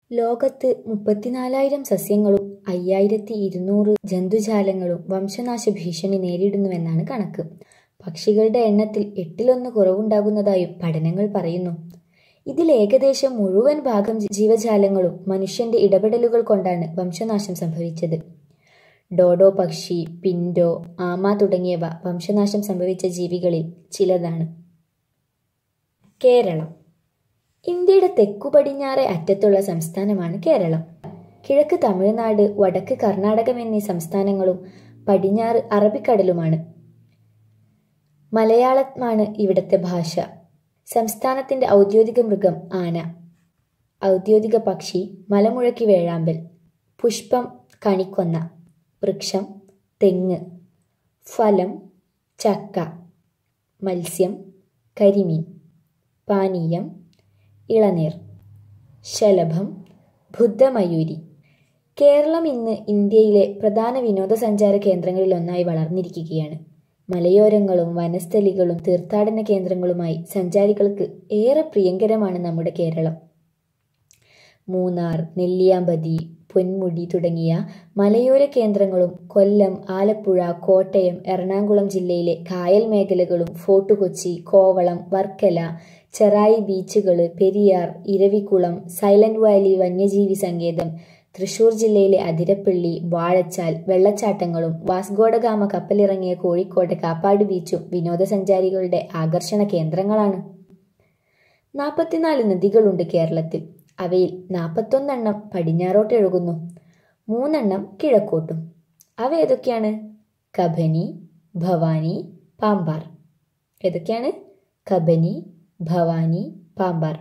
ലോകത്ത് മുപ്പത്തിനാലായിരം സസ്യങ്ങളും അയ്യായിരത്തി ഇരുന്നൂറ് ജന്തുജാലങ്ങളും വംശനാശ ഭീഷണി നേരിടുന്നുവെന്നാണ് കണക്ക്. പക്ഷികളുടെ എണ്ണത്തിൽ എട്ടിലൊന്ന് കുറവുണ്ടാകുന്നതായും പഠനങ്ങൾ പറയുന്നു. ഇതിൽ ഏകദേശം മുഴുവൻ ഭാഗം ജീവജാലങ്ങളും മനുഷ്യന്റെ ഇടപെടലുകൾ കൊണ്ടാണ് വംശനാശം സംഭവിച്ചത്. ഡോഡോ പക്ഷി, പിന്റോ, ആമ തുടങ്ങിയവ വംശനാശം സംഭവിച്ച ജീവികളിൽ ചിലതാണ്. കേരളം ഇന്ത്യയുടെ തെക്കുപടിഞ്ഞാറെ അറ്റത്തുള്ള സംസ്ഥാനമാണ് കേരളം. കിഴക്ക് തമിഴ്നാട്, വടക്ക് കർണാടകം എന്നീ സംസ്ഥാനങ്ങളും പടിഞ്ഞാറ് അറബിക്കടലുമാണ്. മലയാളമാണ് ഇവിടത്തെ ഭാഷ. സംസ്ഥാനത്തിന്റെ ഔദ്യോഗിക മൃഗം ആന. ഔദ്യോഗിക പക്ഷി മലമുഴക്കി വേഴാമ്പൽ. പുഷ്പം കണിക്കൊന്ന. വൃക്ഷം തെങ്ങ്. ഫലം ചക്ക. മത്സ്യം കരിമീൻ. പാനീയം ഇളനീർ. ശലഭം ബുദ്ധമയൂരി. കേരളം ഇന്ന് ഇന്ത്യയിലെ പ്രധാന വിനോദസഞ്ചാര കേന്ദ്രങ്ങളിലൊന്നായി വളർന്നിരിക്കുകയാണ്. മലയോരങ്ങളും വനസ്ഥലികളും തീർത്ഥാടന കേന്ദ്രങ്ങളുമായി സഞ്ചാരികൾക്ക് ഏറെ പ്രിയങ്കരമാണ് നമ്മുടെ കേരളം. മൂന്നാർ, നെല്ലിയാമ്പതി, പൊന്മുടി തുടങ്ങിയ മലയോര കേന്ദ്രങ്ങളും കൊല്ലം, ആലപ്പുഴ, കോട്ടയം, എറണാകുളം ജില്ലയിലെ കായൽ മേഖലകളും ഫോർട്ട് കൊച്ചി, കോവളം, വർക്കല, ചെറായി ബീച്ചുകള്, പെരിയാർ, ഇരവികുളം, സൈലന്റ് വാലി വന്യജീവി സങ്കേതം, തൃശൂർ ജില്ലയിലെ അതിരപ്പള്ളി, വാഴച്ചാൽ വെള്ളച്ചാട്ടങ്ങളും വാസ്കോഡഗാമ കപ്പലിറങ്ങിയ കോഴിക്കോട്ടെ കാപ്പാട് ബീച്ചും വിനോദസഞ്ചാരികളുടെ ആകർഷണ കേന്ദ്രങ്ങളാണ്. നാൽപ്പത്തിനാല് നദികളുണ്ട് കേരളത്തിൽ. അവയിൽ നാൽപ്പത്തൊന്നെണ്ണം പടിഞ്ഞാറോട്ടൊഴുകുന്നു. മൂന്നെണ്ണം കിഴക്കോട്ടും. അവ ഏതൊക്കെയാണ്? കബനി, ഭവാനി, പാമ്പാർ. ഏതൊക്കെയാണ്? കബനി, ഭവാനി, പാമ്പാർ.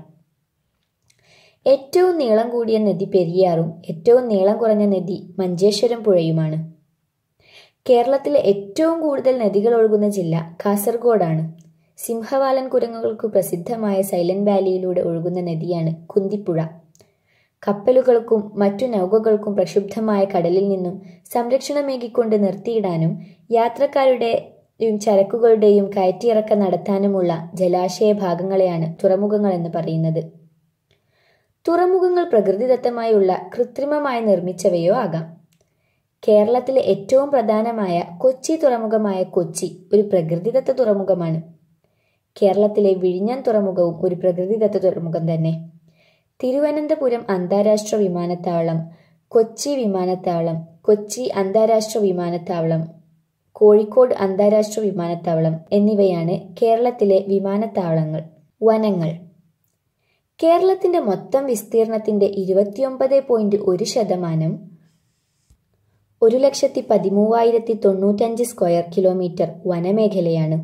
ഏറ്റവും നീളം കൂടിയ നദി പെരിയാറും ഏറ്റവും നീളം കുറഞ്ഞ നദി മഞ്ചേശ്വരം പുഴയുമാണ്. കേരളത്തിലെ ഏറ്റവും കൂടുതൽ നദികൾ ഒഴുകുന്ന ജില്ല കാസർഗോഡാണ്. സിംഹവാലൻ കുരങ്ങുകൾക്കു പ്രസിദ്ധമായ സൈലന്റ് വാലിയിലൂടെ ഒഴുകുന്ന നദിയാണ് കുന്തിപ്പുഴ. കപ്പലുകൾക്കും മറ്റു നൗകകൾക്കും പ്രക്ഷുബ്ധമായ കടലിൽ നിന്നും സംരക്ഷണമേകിക്കൊണ്ട് നിർത്തിയിടാനും യാത്രക്കാരുടെയും ചരക്കുകളുടെയും കയറ്റിയിറക്കം നടത്താനുമുള്ള ജലാശയ ഭാഗങ്ങളെയാണ് തുറമുഖങ്ങൾ എന്ന് പറയുന്നത്. തുറമുഖങ്ങൾ പ്രകൃതിദത്തമായുള്ള കൃത്രിമമായി നിർമ്മിച്ചവയോ ആകാം. കേരളത്തിലെ ഏറ്റവും പ്രധാനമായ കൊച്ചി തുറമുഖമായ കൊച്ചി ഒരു പ്രകൃതിദത്ത തുറമുഖമാണ്. കേരളത്തിലെ വിഴിഞ്ഞം തുറമുഖവും ഒരു പ്രകൃതിദത്ത തുറമുഖം തന്നെ. തിരുവനന്തപുരം അന്താരാഷ്ട്ര വിമാനത്താവളം, കൊച്ചി വിമാനത്താവളം, കൊച്ചി അന്താരാഷ്ട്ര വിമാനത്താവളം, കോഴിക്കോട് അന്താരാഷ്ട്ര വിമാനത്താവളം എന്നിവയാണ് കേരളത്തിലെ വിമാനത്താവളങ്ങൾ. വനങ്ങൾ കേരളത്തിന്റെ മൊത്തം വിസ്തീർണത്തിന്റെ ഇരുപത്തിയൊമ്പതേ പോയിന്റ് ഒരു ശതമാനം ഒരു ലക്ഷത്തി പതിമൂവായിരത്തി തൊണ്ണൂറ്റഞ്ച് സ്ക്വയർ കിലോമീറ്റർ വനമേഖലയാണ്.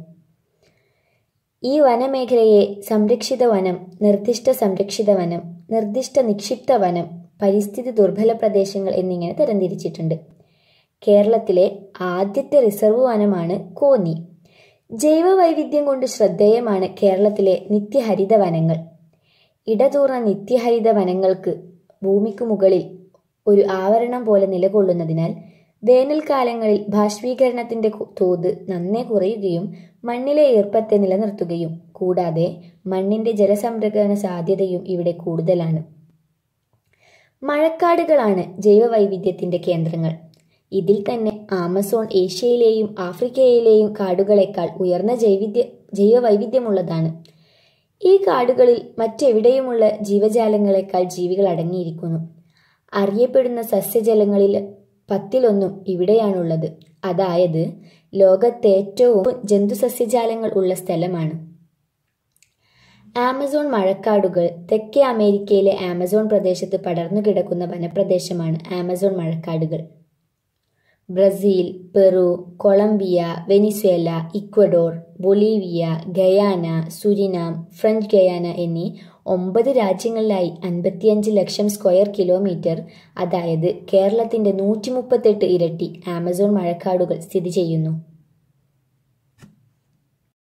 ഈ വനമേഖലയെ സംരക്ഷിത വനം, നിർദിഷ്ട സംരക്ഷിത വനം, നിർദിഷ്ട നിക്ഷിപ്ത വനം, പരിസ്ഥിതി ദുർബല പ്രദേശങ്ങൾ എന്നിങ്ങനെ തരംതിരിച്ചിട്ടുണ്ട്. കേരളത്തിലെ ആദ്യത്തെ റിസർവ് വനമാണ് കോന്നി. ജൈവവൈവിധ്യം കൊണ്ട് ശ്രദ്ധേയമാണ് കേരളത്തിലെ നിത്യഹരിത വനങ്ങൾ. ഇടതൂർന്ന നിത്യഹരിത വനങ്ങൾക്ക് ഭൂമിക്കു മുകളിൽ ഒരു ആവരണം പോലെ നിലകൊള്ളുന്നതിനാൽ വേനൽക്കാലങ്ങളിൽ ബാഷ്പീകരണത്തിന്റെ തോത് നന്നേ കുറയുകയും മണ്ണിലെ ഈർപ്പത്തെ നിലനിർത്തുകയും കൂടാതെ മണ്ണിന്റെ ജലസംഭരണ സാധ്യതയും ഇവിടെ കൂടുതലാണ്. മഴക്കാടുകളാണ് ജൈവവൈവിധ്യത്തിന്റെ കേന്ദ്രങ്ങൾ. ഇതിൽ തന്നെ ആമസോൺ ഏഷ്യയിലെയും ആഫ്രിക്കയിലെയും കാടുകളെക്കാൾ ഉയർന്ന ജൈവവൈവിധ്യമുള്ളതാണ്. ഈ കാടുകളിൽ മറ്റെവിടെയുമുള്ള ജീവജാലങ്ങളെക്കാൾ ജീവികൾ അടങ്ങിയിരിക്കുന്നു. അറിയപ്പെടുന്ന സസ്യജാലങ്ങളിൽ പത്തിലൊന്നും ഇവിടെയാണുള്ളത്. അതായത് ലോകത്തേറ്റവും ജന്തുസസ്യജാലങ്ങൾ ഉള്ള സ്ഥലമാണ്. ആമസോൺ മഴക്കാടുകൾ തെക്കേ അമേരിക്കയിലെ ആമസോൺ പ്രദേശത്ത് പടർന്നുകിടക്കുന്ന വനപ്രദേശമാണ് ആമസോൺ മഴക്കാടുകൾ. Brazil, Peru, Colombia, Venezuela, Ecuador, Bolivia, Guyana, Suriname, French Guiana എന്നീ ഒമ്പത് രാജ്യങ്ങളിലായി അൻപത്തിയഞ്ച് ലക്ഷം സ്ക്വയർ കിലോമീറ്റർ അതായത് കേരളത്തിന്റെ നൂറ്റിമുപ്പത്തെട്ട് ഇരട്ടി ആമസോൺ മഴക്കാടുകൾ സ്ഥിതി ചെയ്യുന്നു.